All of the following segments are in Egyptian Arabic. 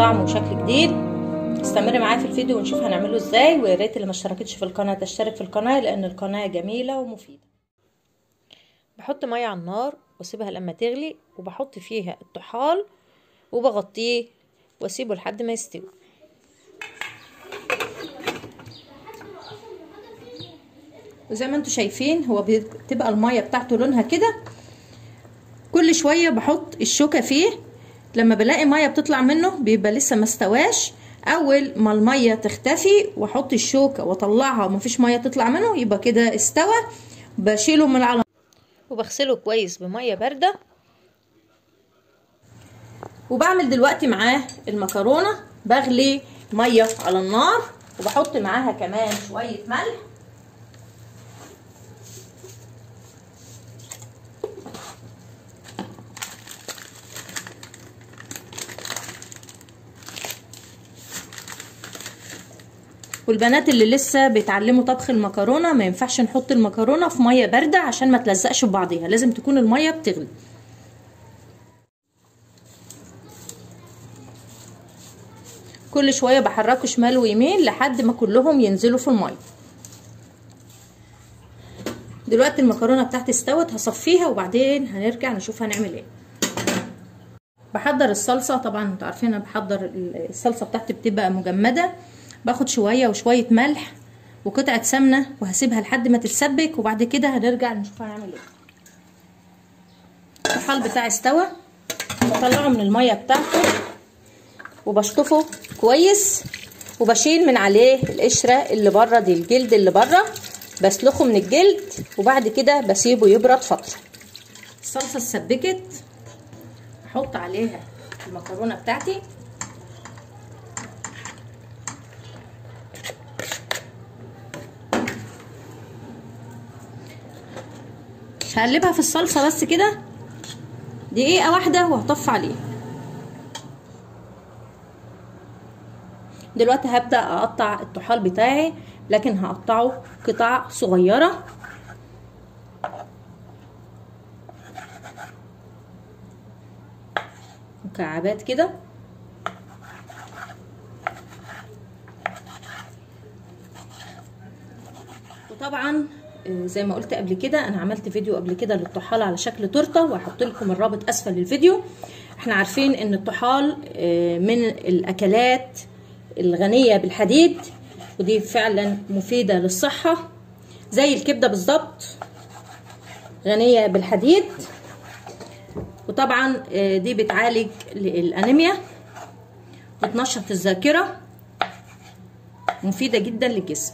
طعم وشكل جديد استمري معايا في الفيديو ونشوف هنعمله ازاي ويا ريت اللي ما اشتركتش في القناه تشترك في القناه لان القناه جميله ومفيده بحط ميه على النار واسيبها لما تغلي وبحط فيها الطحال وبغطيه واسيبه لحد ما يستوي وزي ما انتم شايفين هو بتبقى الميه بتاعته لونها كده كل شويه بحط الشوكه فيه لما بلاقي ميه بتطلع منه بيبقى لسه ما استواش اول ما الميه تختفي واحط الشوكه واطلعها ومفيش ميه تطلع منه يبقى كده استوى بشيله من على وبغسله كويس بميه بارده وبعمل دلوقتي معاه المكرونه بغلي ميه على النار وبحط معاها كمان شويه ملح والبنات اللي لسه بيتعلموا طبخ المكرونه ما ينفعش نحط المكرونه في ميه بارده عشان ما تلزقش في بعضيها لازم تكون الميه بتغلي كل شويه بحركه شمال ويمين لحد ما كلهم ينزلوا في الميه دلوقتي المكرونه بتاعتي استوت هصفيها وبعدين هنرجع نشوف هنعمل ايه بحضر الصلصه طبعا انتوا عارفين انا بحضر الصلصه بتاعتي بتبقى مجمده باخد شويه وشويه ملح وقطعه سمنه وهسيبها لحد ما تتسبك وبعد كده هنرجع نشوف هنعمل ايه الطحال بتاعي استوى بطلعه من الميه بتاعته وبشطفه كويس وبشيل من عليه القشره اللي بره دي الجلد اللي بره بسلخه من الجلد وبعد كده بسيبه يبرد فتره الصلصه اتسبكت احط عليها المكرونه بتاعتي هقلبها في الصلصه بس كده دقيقه واحده وهطفي عليها دلوقتي هبدا اقطع الطحال بتاعي لكن هقطعه قطع صغيره مكعبات كده وطبعا زي ما قلت قبل كده انا عملت فيديو قبل كده للطحال على شكل تورته وهحط لكم الرابط اسفل الفيديو احنا عارفين ان الطحال من الاكلات الغنيه بالحديد ودي فعلا مفيده للصحه زي الكبده بالظبط غنيه بالحديد وطبعا دي بتعالج الانيميا بتنشط الذاكره مفيده جدا للجسم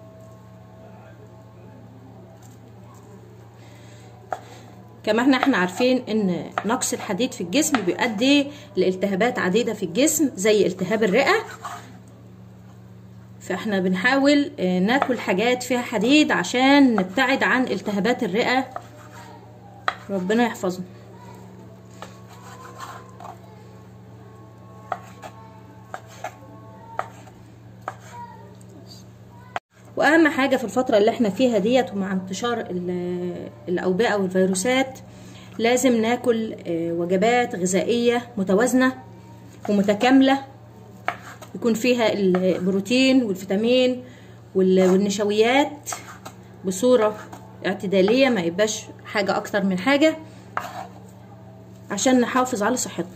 كما احنا عارفين ان نقص الحديد في الجسم بيؤدي لالتهابات عديدة في الجسم زي التهاب الرئة فاحنا بنحاول ناكل حاجات فيها حديد عشان نبتعد عن التهابات الرئة ربنا يحفظنا واهم حاجه في الفتره اللي احنا فيها ديت ومع انتشار الاوبئه والفيروسات لازم ناكل وجبات غذائيه متوازنه ومتكامله يكون فيها البروتين والفيتامين والنشويات بصوره اعتداليه ما يبقاش حاجه اكتر من حاجه عشان نحافظ على صحتنا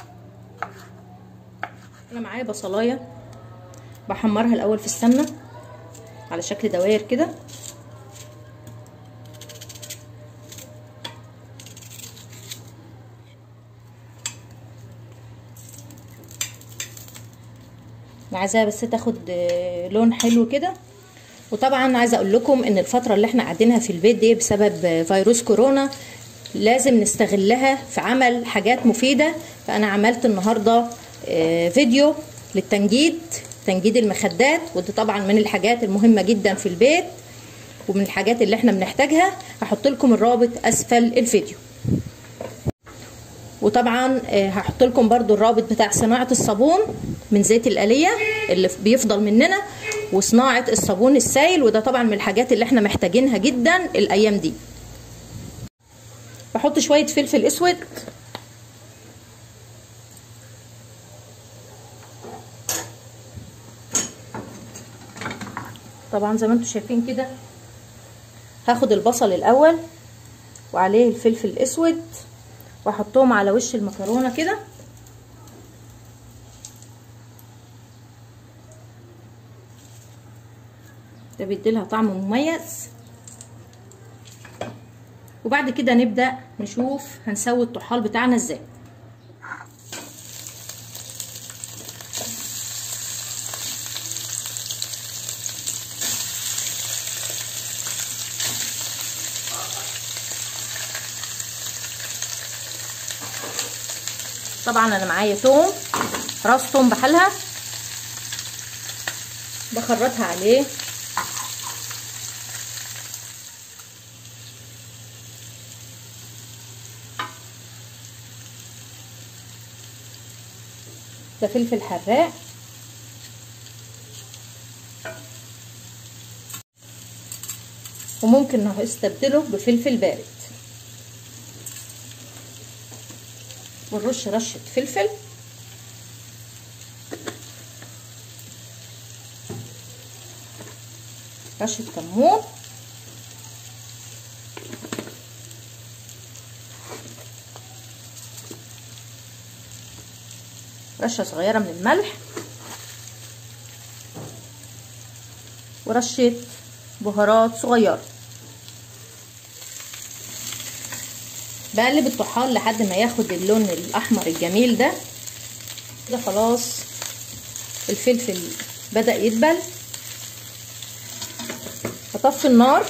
انا معايا بصلايه بحمرها الاول في السمنه على شكل دواير كده عايزاها بس تاخد لون حلو كده وطبعا عايزه اقول لكم ان الفتره اللي احنا قاعدينها في البيت دي بسبب فيروس كورونا لازم نستغلها في عمل حاجات مفيده فانا عملت النهارده فيديو للتنجيد تنجيد المخدات ودي طبعا من الحاجات المهمه جدا في البيت ومن الحاجات اللي احنا بنحتاجها هحط لكم الرابط اسفل الفيديو وطبعا هحط لكم برضو الرابط بتاع صناعه الصابون من زيت الآلية اللي بيفضل مننا وصناعه الصابون السائل وده طبعا من الحاجات اللي احنا محتاجينها جدا الايام دي بحط شويه فلفل اسود طبعا زي ما انتم شايفين كده هاخد البصل الاول وعليه الفلفل الاسود واحطهم على وش المكرونه كده ده بيديلها طعم مميز وبعد كده نبدا نشوف هنسوي الطحال بتاعنا ازاي طبعا انا معايا توم راس توم بحالها بخرطها عليه ده فلفل حراق وممكن نستبدله بفلفل بارد ونرش رشة فلفل رشة كمون رشة صغيرة من الملح ورشة بهارات صغيرة بقلب الطحال لحد ما ياخد اللون الاحمر الجميل ده كده خلاص الفلفل بدأ يدبل هطفي النار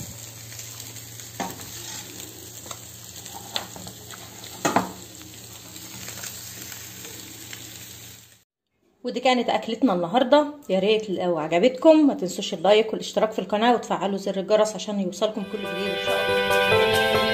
ودي كانت اكلتنا النهارده يا ريت لو عجبتكم ما تنسوش اللايك والاشتراك في القناه وتفعلوا زر الجرس عشان يوصلكم كل جديد ان شاء الله